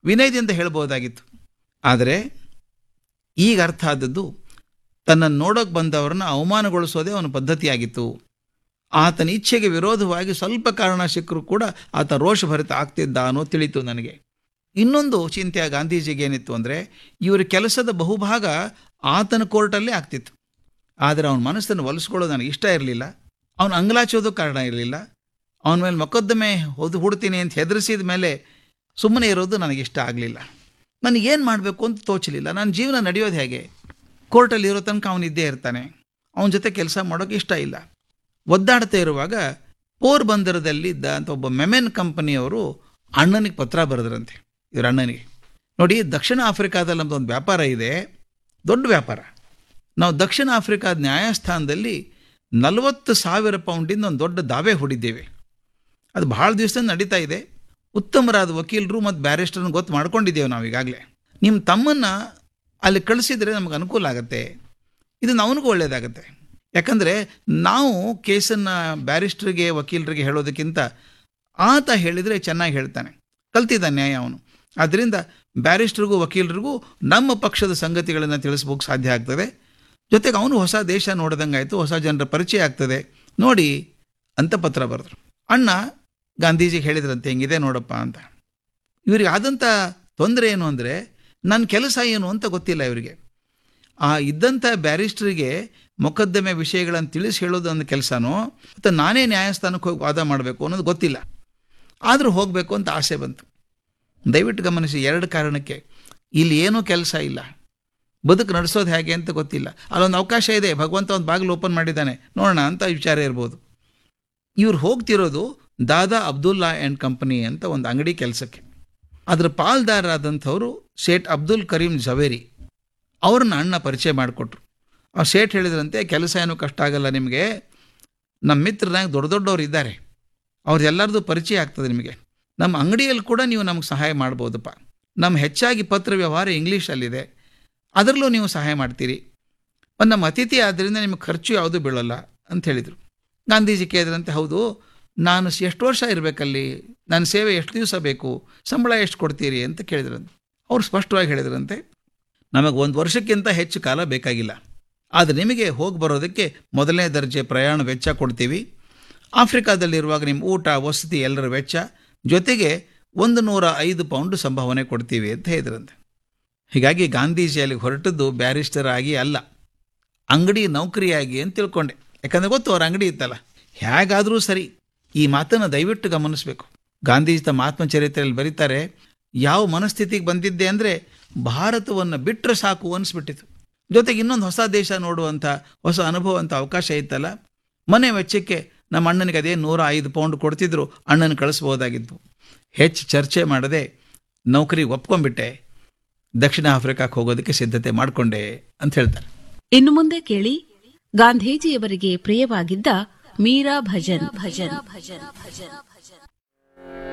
ವಿನಯದಿಂದ ಹೇಳ್ಬೋದಾಗಿತ್ತು ಆದರೆ ಈಗ ಅರ್ಥ ಆದದ್ದು ತನ್ನನ್ನು ನೋಡೋಕೆ ಬಂದವರನ್ನ ಅವಮಾನಗೊಳಿಸೋದೇ ಅವನ ಪದ್ಧತಿಯಾಗಿತ್ತು ಆತನ ಇಚ್ಛೆಗೆ ವಿರೋಧವಾಗಿ ಸ್ವಲ್ಪ ಕಾರಣ ಸಿಕ್ಕರೂ ಕೂಡ ಆತ ರೋಷಭರಿತ ಆಗ್ತಿದ್ದ ಅನ್ನೋ ತಿಳಿತು ನನಗೆ ಇನ್ನೊಂದು ಚಿಂತೆ ಗಾಂಧೀಜಿಗೆ ಏನಿತ್ತು ಅಂದರೆ ಇವರ ಕೆಲಸದ ಬಹುಭಾಗ ಆತನ ಕೋರ್ಟಲ್ಲೇ ಆಗ್ತಿತ್ತು ಆದರೆ ಅವನ ಮನಸ್ಸನ್ನು ಒಲಿಸ್ಕೊಳ್ಳೋದು ನನಗೆ ಇಷ್ಟ ಇರಲಿಲ್ಲ ಅವನು ಅಂಗಲಾಚೋದು ಕಾರಣ ಇರಲಿಲ್ಲ ಅವನ ಮೇಲೆ ಮೊಕದ್ದಮೆ ಹೊದು ಹುಡ್ತೀನಿ ಅಂತ ಹೆದರಿಸಿದ ಮೇಲೆ ಸುಮ್ಮನೆ ಇರೋದು ನನಗೆ ಇಷ್ಟ ಆಗಲಿಲ್ಲ ನನಗೇನು ಮಾಡಬೇಕು ಅಂತ ತೋಚಲಿಲ್ಲ ನನ್ನ ಜೀವನ ನಡೆಯೋದು ಹೇಗೆ ಕೋರ್ಟಲ್ಲಿ ಇರೋ ತನಕ ಅವನು ಇದ್ದೇ ಇರ್ತಾನೆ ಅವನ ಜೊತೆ ಕೆಲಸ ಮಾಡೋಕ್ಕೆ ಇಷ್ಟ ಇಲ್ಲ ಒದ್ದಾಡ್ತಾ ಇರುವಾಗ ಪೋರ್ ಬಂದರದಲ್ಲಿದ್ದ ಅಂತ ಒಬ್ಬ ಮೆಮೆನ್ ಕಂಪನಿಯವರು ಅಣ್ಣನಿಗೆ ಪತ್ರ ಬರೆದ್ರಂತೆ ಇವ್ರ ಅಣ್ಣನಿಗೆ ನೋಡಿ ದಕ್ಷಿಣ ಆಫ್ರಿಕಾದಲ್ಲಿ ನಮ್ಮದೊಂದು ವ್ಯಾಪಾರ ಇದೆ ದೊಡ್ಡ ವ್ಯಾಪಾರ ನಾವು ದಕ್ಷಿಣ ಆಫ್ರಿಕಾದ ನ್ಯಾಯಸ್ಥಾನದಲ್ಲಿ ನಲವತ್ತು ಸಾವಿರ ಪೌಂಡಿಂದ ಒಂದು ದೊಡ್ಡ ದಾವೆ ಹೂಡಿದ್ದೇವೆ ಅದು ಭಾಳ ದಿವಸದಿಂದ ನಡೀತಾ ಇದೆ ಉತ್ತಮರಾದ ವಕೀಲರು ಮತ್ತು ಬ್ಯಾರಿಸ್ಟರ್ನ ಗೊತ್ತು ಮಾಡ್ಕೊಂಡಿದ್ದೇವೆ ನಾವು ಈಗಾಗಲೇ ನಿಮ್ಮ ತಮ್ಮನ್ನು ಅಲ್ಲಿ ಕಳಿಸಿದರೆ ನಮಗೆ ಅನುಕೂಲ ಆಗುತ್ತೆ ಇದು ಅವನಿಗೂ ಒಳ್ಳೆಯದಾಗತ್ತೆ ಯಾಕಂದರೆ ನಾವು ಕೇಸನ್ನು ಬ್ಯಾರಿಸ್ಟ್ರಿಗೆ ವಕೀಲರಿಗೆ ಹೇಳೋದಕ್ಕಿಂತ ಆತ ಹೇಳಿದರೆ ಚೆನ್ನಾಗಿ ಹೇಳ್ತಾನೆ ಕಲ್ತಿದ್ದ ನ್ಯಾಯ ಅವನು ಆದ್ದರಿಂದ ಬ್ಯಾರಿಸ್ಟ್ರಿಗೂ ವಕೀಲರಿಗೂ ನಮ್ಮ ಪಕ್ಷದ ಸಂಗತಿಗಳನ್ನು ತಿಳಿಸ್ಬೋಕೆ ಸಾಧ್ಯ ಆಗ್ತದೆ ಜೊತೆಗೆ ಅವನು ಹೊಸ ದೇಶ ನೋಡ್ದಂಗಾಯ್ತು ಹೊಸ ಜನರ ಪರಿಚಯ ಆಗ್ತದೆ ನೋಡಿ ಅಂತ ಪತ್ರ ಬರೆದ್ರು ಅಣ್ಣ ಗಾಂಧೀಜಿಗೆ ಹೇಳಿದ್ರಂತೆ ಹಿಂಗಿದೆ ನೋಡಪ್ಪ ಅಂತ ಇವ್ರಿಗೆ ಆದಂಥ ತೊಂದರೆ ಏನು ಅಂದರೆ ನನ್ನ ಕೆಲಸ ಏನು ಅಂತ ಗೊತ್ತಿಲ್ಲ ಇವರಿಗೆ ಆ ಇದ್ದಂಥ ಬ್ಯಾರಿಸ್ಟ್ರಿಗೆ ಮೊಕದ್ದಮೆ ವಿಷಯಗಳನ್ನು ತಿಳಿಸಿ ಹೇಳೋದು ಅನ್ನೋ ಕೆಲಸನೋ ಮತ್ತು ನಾನೇ ನ್ಯಾಯಸ್ಥಾನಕ್ಕೆ ಹೋಗಿ ವಾದ ಮಾಡಬೇಕು ಅನ್ನೋದು ಗೊತ್ತಿಲ್ಲ ಆದರೂ ಹೋಗಬೇಕು ಅಂತ ಆಸೆ ಬಂತು ದಯವಿಟ್ಟು ಗಮನಿಸಿ ಎರಡು ಕಾರಣಕ್ಕೆ ಇಲ್ಲಿ ಏನೂ ಕೆಲಸ ಇಲ್ಲ ಬದುಕು ನಡೆಸೋದು ಹೇಗೆ ಅಂತ ಗೊತ್ತಿಲ್ಲ ಅಲ್ಲೊಂದು ಅವಕಾಶ ಇದೆ ಭಗವಂತ ಒಂದು ಬಾಗಿಲು ಓಪನ್ ಮಾಡಿದ್ದಾನೆ ನೋಡೋಣ ಅಂತ ವಿಚಾರ ಇರ್ಬೋದು ಇವ್ರು ಹೋಗ್ತಿರೋದು ದಾದಾ ಅಬ್ದುಲ್ಲಾ ಆ್ಯಂಡ್ ಕಂಪನಿ ಅಂತ ಒಂದು ಅಂಗಡಿ ಕೆಲಸಕ್ಕೆ ಅದರ ಪಾಲ್ದಾರರಾದಂಥವರು ಶೇಠ್ ಅಬ್ದುಲ್ ಕರೀಂ ಜವೇರಿ ಅವ್ರನ್ನ ಅಣ್ಣ ಪರಿಚಯ ಮಾಡಿಕೊಟ್ರು ಆ ಶೇಠ್ ಹೇಳಿದ್ರಂತೆ ಕೆಲಸ ಏನೂ ಕಷ್ಟ ಆಗಲ್ಲ ನಿಮಗೆ ನಮ್ಮ ಮಿತ್ರನಾಗ ದೊಡ್ಡ ದೊಡ್ಡವ್ರು ಇದ್ದಾರೆ ಅವ್ರೆಲ್ಲರದು ಪರಿಚಯ ಆಗ್ತದೆ ನಿಮಗೆ ನಮ್ಮ ಅಂಗಡಿಯಲ್ಲಿ ಕೂಡ ನೀವು ನಮಗೆ ಸಹಾಯ ಮಾಡ್ಬೋದಪ್ಪ ನಮ್ಮ ಹೆಚ್ಚಾಗಿ ಪತ್ರ ವ್ಯವಹಾರ ಇಂಗ್ಲೀಷಲ್ಲಿದೆ ಅದರಲ್ಲೂ ನೀವು ಸಹಾಯ ಮಾಡ್ತೀರಿ ಮತ್ತು ನಮ್ಮ ಅತಿಥಿ ಆದ್ದರಿಂದ ನಿಮಗೆ ಖರ್ಚು ಯಾವುದೂ ಬೀಳಲ್ಲ ಅಂತ ಹೇಳಿದರು ಗಾಂಧೀಜಿ ಕೇಳಿದ್ರಂತೆ ಹೌದು ನಾನು ಸ್- ಎಷ್ಟು ವರ್ಷ ಇರಬೇಕಲ್ಲಿ ನನ್ನ ಸೇವೆ ಎಷ್ಟು ದಿವಸ ಬೇಕು ಸಂಬಳ ಎಷ್ಟು ಕೊಡ್ತೀರಿ ಅಂತ ಕೇಳಿದ್ರಂತೆ ಅವ್ರು ಸ್ಪಷ್ಟವಾಗಿ ಹೇಳಿದ್ರಂತೆ ನಮಗೆ ಒಂದು ವರ್ಷಕ್ಕಿಂತ ಹೆಚ್ಚು ಕಾಲ ಬೇಕಾಗಿಲ್ಲ ಆದರೆ ನಿಮಗೆ ಹೋಗಿ ಬರೋದಕ್ಕೆ ಮೊದಲನೇ ದರ್ಜೆ ಪ್ರಯಾಣ ವೆಚ್ಚ ಕೊಡ್ತೀವಿ ಆಫ್ರಿಕಾದಲ್ಲಿರುವಾಗ ನಿಮ್ಮ ಊಟ ವಸತಿ ಎಲ್ಲರ ವೆಚ್ಚ ಜೊತೆಗೆ ಒಂದು ನೂರ ಐದು ಪೌಂಡ್ ಸಂಭಾವನೆ ಕೊಡ್ತೀವಿ ಅಂತ ಹೇಳಿದ್ರಂತೆ ಹೀಗಾಗಿ ಗಾಂಧೀಜಿ ಅಲ್ಲಿಗೆ ಹೊರಟದ್ದು ಬ್ಯಾರಿಸ್ಟರ್ ಆಗಿ ಅಲ್ಲ ಅಂಗಡಿ ನೌಕರಿಯಾಗಿ ಅಂತ ತಿಳ್ಕೊಂಡೆ ಯಾಕಂದರೆ ಗೊತ್ತು ಅವ್ರ ಅಂಗಡಿ ಇತ್ತಲ್ಲ ಹೇಗಾದರೂ ಸರಿ ಈ ಮಾತನ್ನು ದಯವಿಟ್ಟು ಗಮನಿಸಬೇಕು ಗಾಂಧೀಜಿ ತಮ್ಮ ಆತ್ಮಚರಿತ್ರೆಯಲ್ಲಿ ಬರೀತಾರೆ ಯಾವ ಮನಸ್ಥಿತಿಗೆ ಬಂದಿದ್ದೆ ಅಂದರೆ ಭಾರತವನ್ನು ಬಿಟ್ಟರೆ ಸಾಕು ಅನಿಸ್ಬಿಟ್ಟಿತು ಜೊತೆಗೆ ಇನ್ನೊಂದು ಹೊಸ ದೇಶ ನೋಡುವಂಥ ಹೊಸ ಅನುಭವ ಅಂತ ಅವಕಾಶ ಇತ್ತಲ್ಲ ಮನೆ ವೆಚ್ಚಕ್ಕೆ ನಮ್ಮ ಅಣ್ಣನಿಗೆ ಅದೇ ನೂರ ಐದು ಪೌಂಡ್ ಕೊಡ್ತಿದ್ರು ಅಣ್ಣನ ಕಳಿಸ್ಬೋದಾಗಿತ್ತು ಹೆಚ್ಚು ಚರ್ಚೆ ಮಾಡದೆ ನೌಕರಿಗೆ ಒಪ್ಕೊಂಡ್ಬಿಟ್ಟೆ ದಕ್ಷಿಣ ಆಫ್ರಿಕಾಕ್ಕೆ ಹೋಗೋದಕ್ಕೆ ಸಿದ್ಧತೆ ಮಾಡಿಕೊಂಡೆ ಅಂತ ಹೇಳ್ತಾರೆ ಇನ್ನು ಮುಂದೆ ಕೇಳಿ ಗಾಂಧೀಜಿಯವರಿಗೆ ಪ್ರಿಯವಾಗಿದ್ದ ಮೀರಾ ಭಜನ್ ಭಜನ್ ಭಜನ್ ಭಜನ್